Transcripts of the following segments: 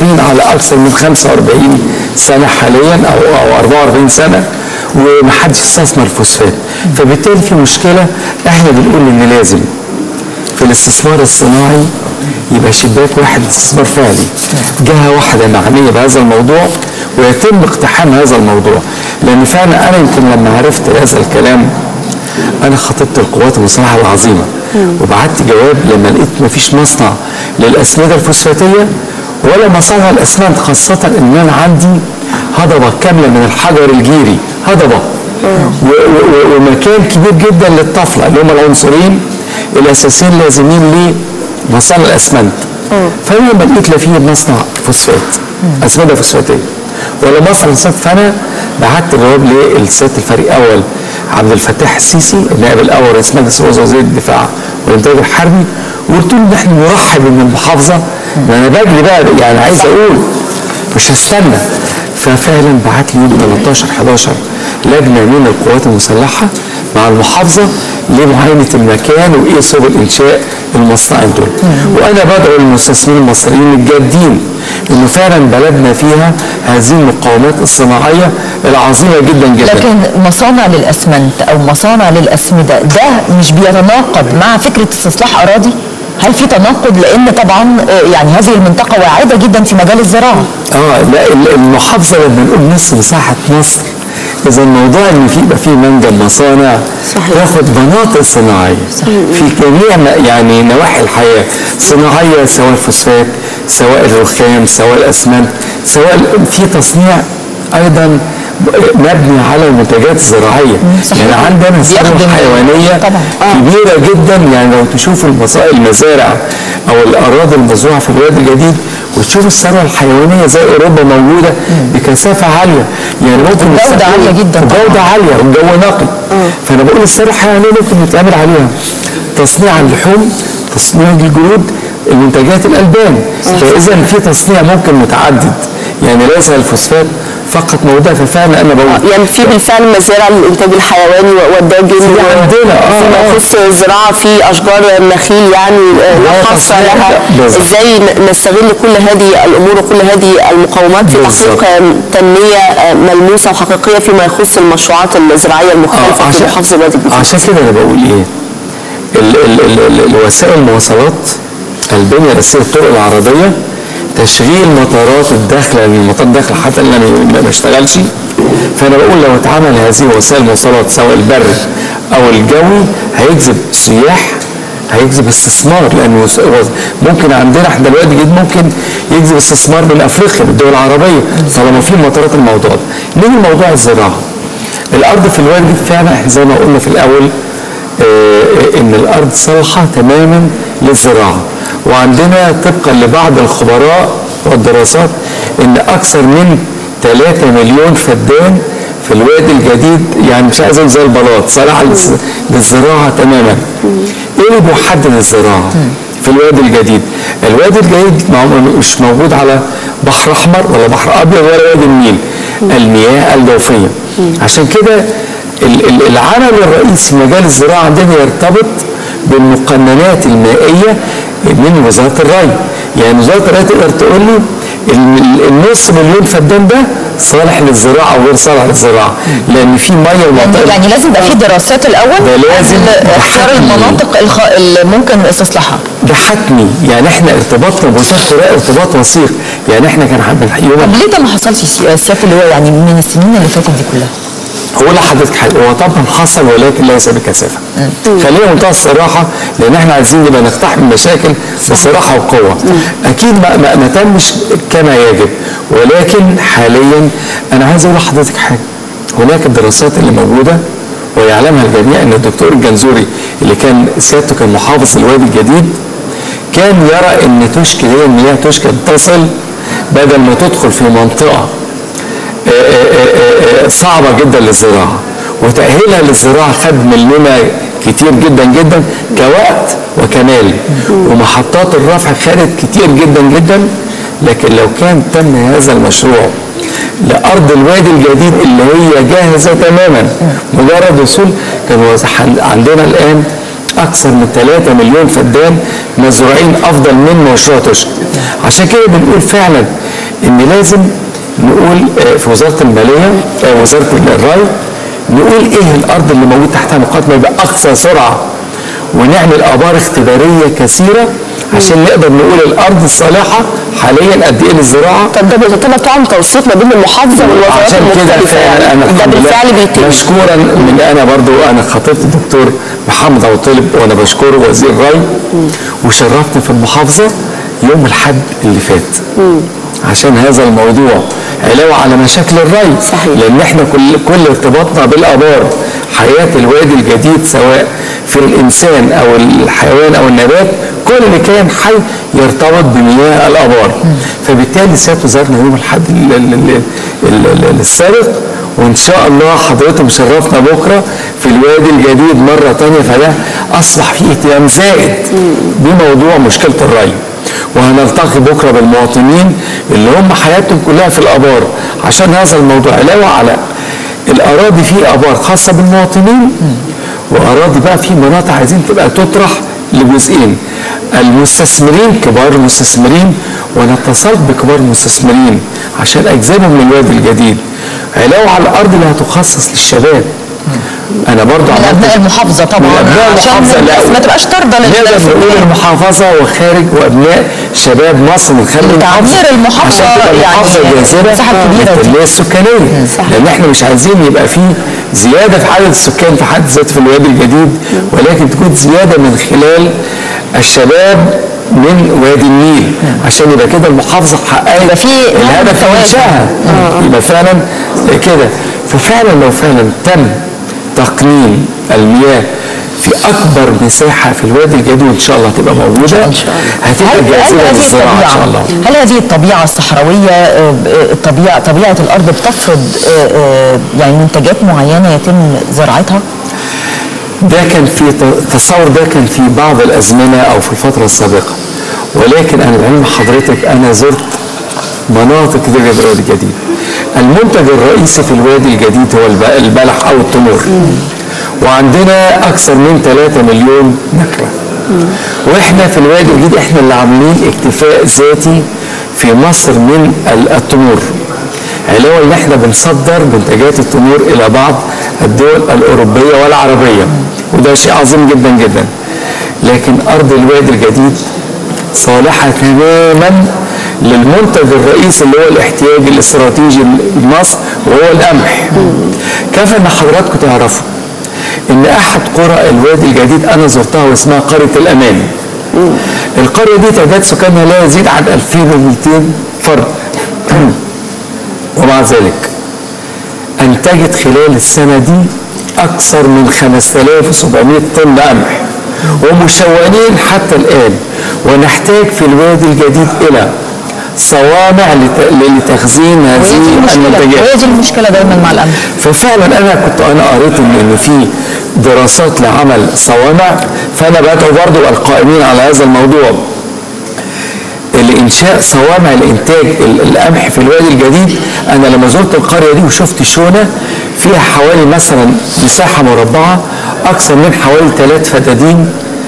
داخلين على اكثر من 45 سنه حاليا او او 44 سنه ومحدش استثمر فوسفات فبالتالي في مشكله احنا بنقول ان لازم في الاستثمار الصناعي يبقى شباك واحد استثمار فعلي جهه واحده معنيه بهذا الموضوع ويتم اقتحام هذا الموضوع لان فعلا انا يمكن لما عرفت هذا الكلام انا خطبت القوات المسلحه العظيمه وبعت جواب لما لقيت مفيش مصنع للاسمده الفوسفاتيه ولا مصانع الاسمنت خاصه ان انا عندي هضبه كامله من الحجر الجيري هضبه و- و- و- ومكان كبير جدا للطفله اللي هم العنصرين الاساسيين لازمين لمصانع الاسمنت فانا لما لقيت لا فيه مصنع فوسفات اسمده فوسفاتيه ولا مصنع فوسفات فانا بعت جواب للسياده الفريق اول عبد الفتاح السيسي النائب الاول رئيس مجلس الوزراء وزير الدفاع والانتاج الحربي وقلت له ان احنا نرحب ان المحافظه ما انا بجري بقى يعني عايز اقول مش هستنى ففعلا بعت لي يوم 13 11 لجنه من القوات المسلحه مع المحافظه لمعاينه المكان وايه سبل انشاء المصنعين دول وانا بدعو المستثمرين المصريين الجادين انه فعلا بلدنا فيها هذه المقاومات الصناعيه العظيمه جدا جدا لكن مصانع للاسمنت او مصانع للاسمده ده مش بيتناقض مع فكره استصلاح اراضي هل في تناقض لان طبعا آه، يعني هذه المنطقه واعده جدا في مجال الزراعه اه لا ال- المحافظه لما نقول نص مساحه مصر اذا الموضوع ان في يبقى في منجم مصانع صحيح. ياخد مناطق صناعيه في جميع ن- يعني نواحي الحياه صناعيه سواء الفوسفات سواء الرخام سواء الاسمنت سواء في تصنيع ايضا مبني على المنتجات الزراعيه صحيح. يعني عندنا ثروه بيخدم- حيوانيه طبعا. كبيره جدا يعني لو تشوفوا المصا- المزارع او الاراضي المزروعه في الوادي الجديد وتشوفوا الثروه الحيوانيه زي اوروبا موجوده بكثافه عاليه يعني ممكن وجودة نستخدم- عالية جدا طبعا. وجوده عاليه والجو نقي فانا بقول الثروه الحيوانيه ممكن يتعمل عليها تصنيع اللحوم تصنيع الجلود المنتجات الالبان فاذا في تصنيع ممكن متعدد يعني ليس الفوسفات فقط موجوده ففعلا انا بقول يعني في بالفعل مزارع للانتاج الحيواني والداجن في يعني عندنا، آه، فيما آه. يخص الزراعه في اشجار النخيل يعني آه، لا لا حصر تصنيع، لها بالظبط. ازاي ن- نستغل كل هذه الامور وكل هذه المقومات في بالظبط. تحقيق آه، تنميه آه، ملموسه وحقيقيه فيما يخص المشروعات الزراعيه المختلفه آه، في محافظه الوادي الجديد عشان كده انا بقول ايه ال ال ال ال الوسائل المواصلات البنيه الاساسيه الطرق العربيه تشغيل مطارات الداخله لان المطار الداخل حتى اللي ما بشتغلش فانا بقول لو اتعمل هذه وسائل المواصلات سواء البر او الجوي هيجذب سياح هيجذب استثمار لان وس- وس- ممكن عندنا احنا دلوقتي جديد ممكن يجذب استثمار من افريقيا من الدول العربيه طالما في مطارات الموضوع ده. نيجي لموضوع الزراعه. الارض في الوادي فعلا احنا زي ما قلنا في الاول آه، ان الارض صالحه تماما للزراعه وعندنا طبقا لبعض الخبراء والدراسات ان اكثر من 3 مليون فدان في الوادي الجديد يعني مش عايز اقول زي البلاط صالحه للز- للزراعه تماما ايه اللي بيحدد الزراعه في الوادي الجديد الوادي الجديد مع- مش موجود على بحر احمر ولا بحر ابيض ولا وادي النيل المياه الجوفيه عشان كده ال- ال- العمل الرئيسي في مجال الزراعه عندنا يرتبط بالمقننات المائيه من وزاره الري يعني وزاره الري تقدر تقول لي ال- ال- النص مليون فدان ده صالح للزراعه وغير صالح للزراعه لان في ميه يعني, ومطر يعني لازم يبقى في دراسات الاول ده لازم قبل اختيار تحدي. المناطق الخ... اللي ممكن استصلاحها ده حتمي يعني احنا ارتباطنا بوزاره الري ارتباط وثيق يعني احنا كان عندنا يوم طب ليه ده ما حصلش سي- سياده اللي هو يعني من السنين اللي فاتت دي كلها هقول لحضرتك حاجه هو طبعا حصل ولكن ليس بكثافه خلينا منتهى الصراحه لان احنا عايزين نبقى نقتحم المشاكل بصراحه وقوه اكيد ما, ما, ما تمش كما يجب ولكن حاليا انا عايز اقول لحضرتك حاجه هناك الدراسات اللي موجوده ويعلمها الجميع ان الدكتور الجنزوري اللي كان سيادته كان محافظ الوادي الجديد كان يرى ان تشكي هي المياه تشكي تصل بدل ما تدخل في منطقه آه، آه، آه، صعبة جدا للزراعة وتأهيلها للزراعة خد مننا كتير جدا جدا كوقت وكمال ومحطات الرفع خدت كتير جدا جدا لكن لو كان تم هذا المشروع لأرض الوادي الجديد اللي هي جاهزة تماما مجرد وصول كان وز- عندنا الآن أكثر من 3 مليون فدان مزروعين أفضل من مشروع تشك عشان كده بنقول فعلا ان لازم نقول آه، في وزاره الماليه آه، وزاره الري نقول ايه الارض اللي موجود تحتها مقاطمه باقصى سرعه ونعمل ابار اختباريه كثيره عشان نقدر نقول الارض الصالحه حاليا قد ايه للزراعه طب ده بيتم طبعا توثيق ما بين المحافظه والوزارات عشان كده المختلفه فعلا انا يعني ده الحمد لله بالفعل بيتم مشكورا من انا برضو انا خطيبت الدكتور محمد ابو طالب وانا بشكره وزير الري وشرفني في المحافظه يوم الحد اللي فات عشان هذا الموضوع علاوه على مشاكل الري صحيح. لان احنا كل كل ارتباطنا بالابار حياه الوادي الجديد سواء في الانسان او الحيوان او النبات كل كائن حي يرتبط بمياه الابار فبالتالي سياده وزارنا يوم الاحد ال- ال- ال- ال- ال- السابق وان شاء الله حضرتك مشرفنا بكره في الوادي الجديد مره تانية فده اصبح فيه اهتمام زائد بموضوع مشكله الري وهنلتقي بكره بالمواطنين اللي هم حياتهم كلها في الابار عشان هذا الموضوع علاوه على الاراضي فيه ابار خاصه بالمواطنين واراضي بقى في مناطق عايزين تبقى تطرح لجزئين المستثمرين كبار المستثمرين وانا اتصلت بكبار المستثمرين عشان اجذبهم من الوادي الجديد علاوه على الارض اللي هتخصص للشباب انا برضه من عملت ابناء المحافظه طبعا من أبناء عشان المحافظة، لا. الناس ما تبقاش طارده نقدر لل- نقول المحافظة وخارج وأبناء شباب مصر من خارج تعمير المحافظة عشان تبقى يعني المحافظة جاذبة المساحة الكبيرة دي. للتنمية السكانية لأن احنا مش عايزين يبقى في زيادة في عدد السكان في حد ذاته في الوادي الجديد ولكن تكون زيادة من خلال الشباب من وادي النيل عشان يبقى كده المحافظة حققت يبقى في نوع من الهدف التوازن. منشأها يبقى فعلا كده ففعلا لو فعلا تم تقنين المياه في اكبر مساحه في الوادي الجديد وان شاء الله هتبقى موجوده هل هتبقى هل جاذبه هذه للزراعه ان شاء الله الطبيعة هل هذه الطبيعة الصحراوية آه، آه، الطبيعة طبيعة الأرض بتفرض آه، آه، يعني منتجات معينة يتم زراعتها؟ ده كان في ت- تصور ده كان في بعض الازمنه او في الفتره السابقه ولكن انا بعلم حضرتك انا زرت مناطق كتير في الوادي الجديد المنتج الرئيسي في الوادي الجديد هو الب- البلح او التمور وعندنا اكثر من 3 مليون نخله واحنا في الوادي الجديد احنا اللي عاملين اكتفاء ذاتي في مصر من ال- التمور علاوه ان احنا بنصدر منتجات التمور الى بعض الدول الاوروبيه والعربيه وده شيء عظيم جدا جدا لكن ارض الوادي الجديد صالحه تماما للمنتج الرئيسي اللي هو الاحتياج الاستراتيجي لمصر وهو القمح كفى ان حضراتكم تعرفوا ان احد قرى الوادي الجديد انا زرتها واسمها قريه الامان القريه دي تعداد سكانها لا يزيد عن 2200 فرد ومع ذلك انتجت خلال السنه دي اكثر من 5700 طن قمح ومشونين حتى الان ونحتاج في الوادي الجديد الى صوامع لت- لتخزين وهي دي هذه المشكلة المنتجات وهي دي المشكلة دايما مع القمح ففعلا انا كنت انا قريت ان إن في دراسات لعمل صوامع فانا بدعو برضو القائمين على هذا الموضوع لانشاء صوامع لانتاج ال- القمح في الوادي الجديد انا لما زرت القريه دي وشفت شونه فيها حوالي مثلا مساحه مربعه اكثر من حوالي ثلاث فدادين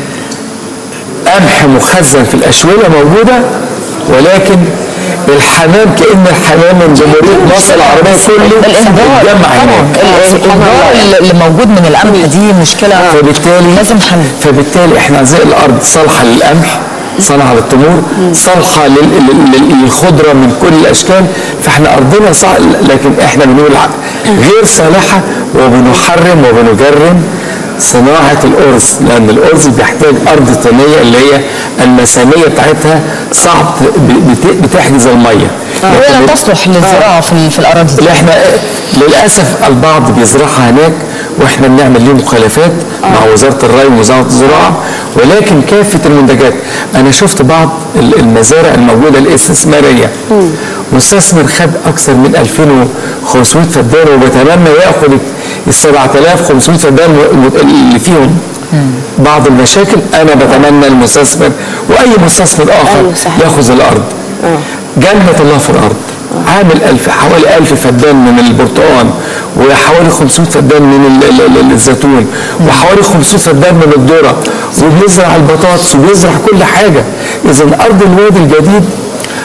قمح مخزن في الاشوله موجوده ولكن الحمام كان الحمام من جمهوريه مصر العربيه كله الإهدار اتجمع طبعا هناك الإهدار اللي- اللي موجود من القمح دي مشكلة فبالتالي لازم حل فبالتالي احنا عايزين الارض صالحه للقمح صالحه للتمور صالحه لل- لل- لل- للخضره من كل الاشكال فاحنا ارضنا صح لكن احنا بنقول ع- غير صالحه وبنحرم وبنجرم صناعه الارز لان الارز بيحتاج ارض طينيه اللي هي المساميه بتاعتها صعب ب- بت- بتحجز الميه وهي لا لكن تصلح للزراعة في ال- في الأراضي دي اللي احنا للاسف البعض بيزرعها هناك واحنا بنعمل ليه مخالفات مع وزاره الري ووزاره الزراعه ولكن كافه المنتجات انا شفت بعض ال- المزارع الموجوده الاستثماريه مستثمر خد اكثر من 2500 فدان وبيتمنى ياخد ال 7500 فدان الم- اللي فيهم بعض المشاكل انا بتمنى المستثمر واي مستثمر اخر أيوة صحيح. ياخذ الارض جنة الله في الأرض عامل ألف حوالي ألف فدان من البرتقال وحوالي 500 فدان من ال- ال- ال- الزيتون وحوالي 500 فدان من الذرة وبيزرع البطاطس وبيزرع كل حاجة إذا أرض الوادي الجديد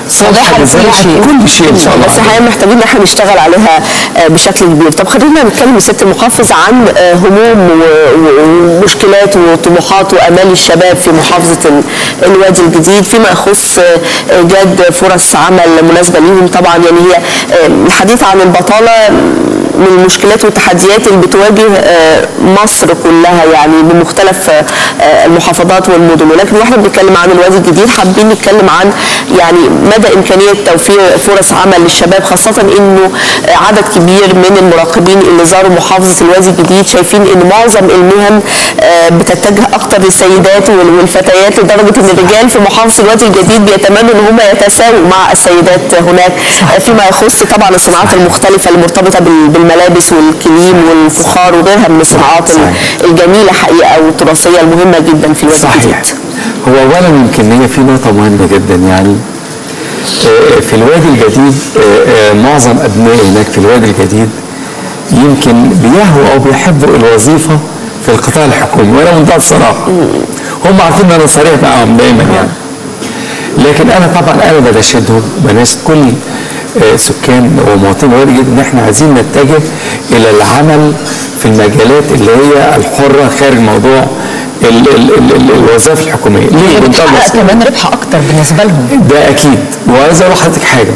صالحه لكل للزراعه شيء. كل شيء ان شاء الله بس الحقيقه محتاجين ان احنا نشتغل عليها آه، بشكل كبير طب خلينا نتكلم يا سياده المحافظ عن آه، هموم و- و- ومشكلات وطموحات وامال الشباب في محافظه ال- الوادي الجديد فيما يخص آه، ايجاد فرص عمل مناسبه ليهم طبعا يعني هي آه، الحديث عن البطاله من المشكلات والتحديات اللي بتواجه آه، مصر كلها يعني بمختلف آه، آه، المحافظات والمدن ولكن واحنا بنتكلم عن الوادي الجديد حابين نتكلم عن يعني مدى امكانيه توفير فرص عمل للشباب خاصه انه آه، عدد كبير من المراقبين اللي زاروا محافظه الوادي الجديد شايفين ان معظم المهن آه، بتتجه اكتر للسيدات وال- والفتيات لدرجه ان الرجال في محافظه الوادي الجديد بيتمنوا ان هم يتساووا مع السيدات هناك آه، فيما يخص طبعا الصناعات المختلفه المرتبطه بال- بالملابس والكليم والفخار وغيرها من الصناعات ال- صحيح. الجميله حقيقه والتراثيه المهمه جدا في الوادي صحيح الجديد هو اولا يمكن هي في نقطه مهمه جدا يعني آه، في الوادي الجديد آه، آه، معظم ابناء هناك في الوادي الجديد يمكن بيهووا او بيحبوا الوظيفه في القطاع الحكومي وانا منتهى الصراحه هم عارفين ان انا صريح معاهم دايما يعني لكن انا طبعا انا بناشدهم بناشد كل آه، سكان ومواطنين الوادي الجديد ان احنا عايزين نتجه الى العمل في المجالات اللي هي الحره خارج موضوع ال- ال- ال- ال- الوظائف الحكوميه ليه؟ بمنتهى بتحقق البساطة. كمان ربح اكتر بالنسبه لهم ده اكيد وعايز اقول لحضرتك حاجه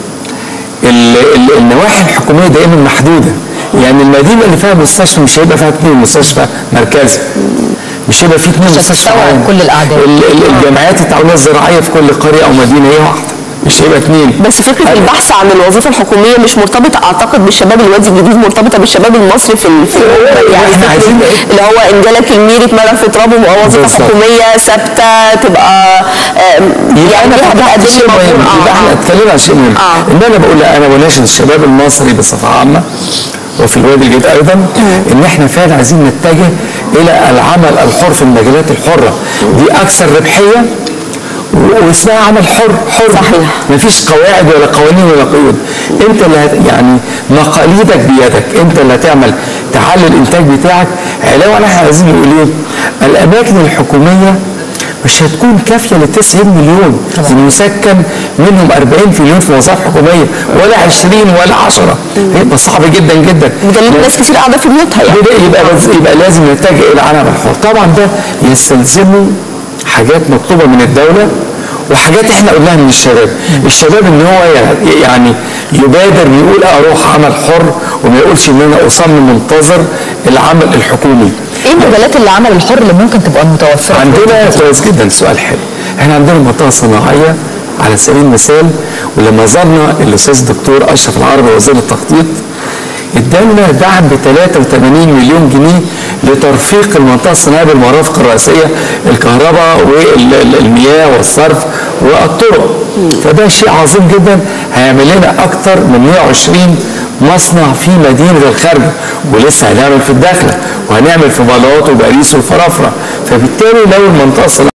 ال- ال- النواحي الحكوميه دايما محدوده يعني المدينه اللي فيها مستشفى مش هيبقى فيها اثنين مستشفى مركزي مش هيبقى فيه اثنين مش مستشفى هتستوعب عام. كل الأعداد. ال- ال- الجامعات التعاونيه الزراعيه في كل قريه او مدينه هي واحده مش هيبقى اثنين بس فكره البحث عن الوظيفه الحكوميه مش مرتبطه اعتقد بالشباب الوادي الجديد مرتبطه بالشباب المصري في ال- في الأمة. يعني إحنا فكرة عايزين إيه؟ اللي هو ان جالك الميري اتمرن في ترابه وظيفه بالظبط. حكوميه ثابته تبقى آم، يبقى يعني انا ليها فتحت تقدم شيء لي مهم مضمون. يبقى احنا آه. اتكلمنا عن شيء مهم آه. ان انا بقول انا بناشد الشباب المصري بصفه عامه وفي الوادي الجديد ايضا ان احنا فعلا عايزين نتجه الى العمل الحر في المجالات الحره دي اكثر ربحيه و- واسمها عمل حر حر صحيح. مفيش قواعد ولا قوانين ولا قيود انت اللي هت يعني مقاليدك بيدك انت اللي هتعمل تعلي الانتاج بتاعك علاوه على احنا عايزين نقول ايه الاماكن الحكوميه مش هتكون كافيه ل 90 مليون المسكن منهم 40 مليون في وظائف حكوميه ولا 20 ولا 10 هيبقى صعب جدا جدا بدليل ناس كتير قاعده في بيوتها يعني يبقى يبقى, لازم- يبقى لازم نتجه الى العمل الحر طبعا ده يستلزمه حاجات مطلوبه من الدوله وحاجات احنا قلناها من الشباب الشباب ان هو ي- يعني يبادر يقول اروح عمل حر وما يقولش ان انا اصمم منتظر العمل الحكومي ايه مجالات العمل الحر اللي ممكن تبقى متوفره عندنا كويس جدا سؤال حلو احنا عندنا منطقه صناعيه على سبيل المثال ولما زارنا الاستاذ الدكتور اشرف العربي وزير التخطيط ادالنا دعم ب 83 مليون جنيه لترفيق المنطقه الصناعيه بالمرافق الرئيسيه الكهرباء والمياه والصرف والطرق فده شيء عظيم جدا هيعمل لنا اكتر من 120 مصنع في مدينه الخارجه ولسه هنعمل في الداخله وهنعمل في بلاط وباريس والفرافره فبالتالي لو المنطقه الصناعيه